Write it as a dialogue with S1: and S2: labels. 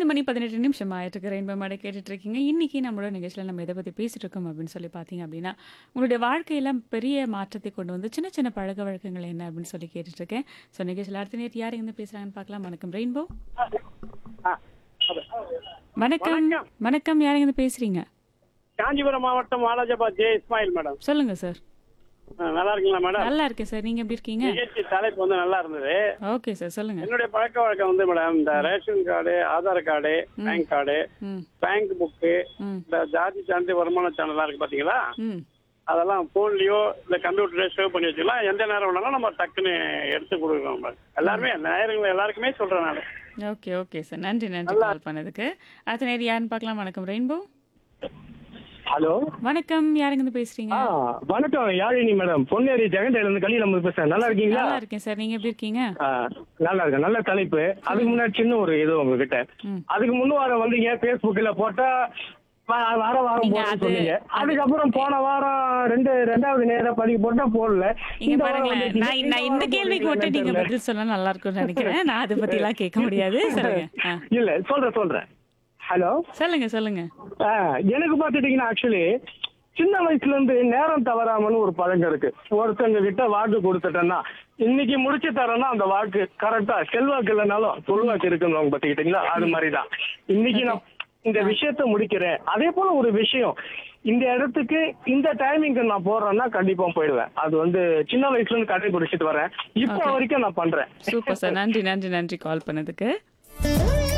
S1: மணி பதினெட்டு நிமிஷம் ஆயிட்டு ரெயின்போ மாட கேட்டுட்டு இருக்கீங்க இன்னைக்கு நம்மளோட நிகழ்ச்சியில் நம்ம எதை பற்றி பேசிட்டு இருக்கோம் அப்படின்னு சொல்லி பார்த்தீங்க அப்படின்னா உங்களுடைய வாழ்க்கையில பெரிய மாற்றத்தை கொண்டு வந்து சின்ன சின்ன பழக்க வழக்கங்கள் என்ன அப்படின்னு சொல்லி கேட்டுட்டு இருக்கேன் ஸோ நிகழ்ச்சியில் அடுத்த நேரத்து யார் இருந்து பேசுறாங்கன்னு பார்க்கலாம் வணக்கம் ரெயின்போ வணக்கம் வணக்கம் யார் இருந்து பேசுறீங்க
S2: காஞ்சிபுரம் மாவட்டம் வாலாஜாபாத் ஜே இஸ்மாயில் மேடம்
S1: சொல்லுங்க சார்
S2: ஆ, நல்லா இருக்கீங்களா மேடம்
S1: நல்லா இருக்கேன் சார் நீங்க எப்படி இருக்கீங்க
S2: நிகழ்ச்சி தலைப்பு வந்து நல்லா இருந்தது
S1: ஓகே சார் சொல்லுங்க
S2: என்னுடைய பழக்க வழக்கம் வந்து மேடம் இந்த ration card Aadhaar card bank card
S1: ம்
S2: பேங்க் புக்கு
S1: ம்
S2: இந்த ஜாதி சான்று வருமான சேனல்லாம் இருக்கு பாத்தீங்களா
S1: ம்
S2: அதெல்லாம் போன்லயோ இல்ல கம்ப்யூட்டர்லயோ சேவ் பண்ணி வச்சுக்கலாம் எந்த நேரம் வேணாலும் நம்ம டக்குன்னு எடுத்து கொடுக்கணும் மேடம் எல்லாருமே நேரங்கள் எல்லாருக்குமே சொல்றேன் நான்
S1: ஓகே ஓகே சார் நன்றி நன்றி கால் பண்ணதுக்கு அடுத்த நேரம் யாருன்னு பார்க்கலாம் வணக்கம் ரெயின்போ
S3: ஹலோ
S1: வணக்கம் யாருங்க இருந்து பேசுறீங்க
S3: ஆ வணக்கம் யாழினி மேடம் பொன்னேரி ஜெகண்டையில இருந்து கலியில இருந்து பேசுறேன் நல்லா இருக்கீங்களா
S1: நல்லா இருக்கேன் சார் நீங்க எப்படி இருக்கீங்க
S3: ஆ, நல்லா இருக்கேன் நல்ல தலைப்பு அதுக்கு முன்னாடி சின்ன ஒரு இது உங்ககிட்ட
S1: ம்.
S3: அதுக்கு முன்ன வாரம் வந்தீங்க Facebookல போட்டா வா- வார வாரம்
S1: நீங்க
S3: போட
S1: அது-
S3: சொன்னீங்க அதுக்கப்புறம் போன வாரம் ரெண்டு ரெண்டாவது நேரம் பதிவு போட்டா போடல
S1: இங்க
S3: இந்த வாரம்
S1: பாருங்களேன்
S3: வந்துட்டீங்க.
S1: நான் நான் இந்த
S3: வாரம்
S1: கேள்விக்கு மட்டும் நீங்க
S3: போடுறீங்களா
S1: பதில் சொன்னா நல்லா இருக்கும்னு நினைக்கிறேன் நான் அதை பத்தி எல்லாம் கேட்க முடியாது சொல்லுங்க ஆ.
S3: இல்ல சொல்றேன் சொல்றேன் ஹலோ
S1: சொல்லுங்க சொல்லுங்க
S3: ஆ, எனக்கு பார்த்துட்டீங்கன்னா ஆக்சுவலி சின்ன வயசுல இருந்து நேரம் தவறாமன்னு ஒரு பழக்கம் இருக்கு ஒருத்தங்க கிட்ட வாக்கு கொடுத்துட்டேன்னா இன்னைக்கு முடிச்சு தரேன்னா அந்த வாக்கு கரெக்டா செல்வாக்கு இல்லைனாலும் சொல்வாக்கு இருக்குன்னு அவங்க பார்த்துக்கிட்டீங்களா அது மாதிரிதான் இன்னைக்கு நான் இந்த விஷயத்த முடிக்கிறேன் அதே போல ஒரு விஷயம் இந்த இடத்துக்கு இந்த டைமிங்க்கு நான் போறேன்னா கண்டிப்பா போயிடுவேன் அது வந்து சின்ன வயசுல இருந்து கடைபிடிச்சிட்டு வரேன் இப்போ
S1: Okay.
S3: வரைக்கும் நான் பண்றேன்
S1: சூப்பர் சார் நன்றி நன்றி நன்றி கால் பண்ணதுக்கு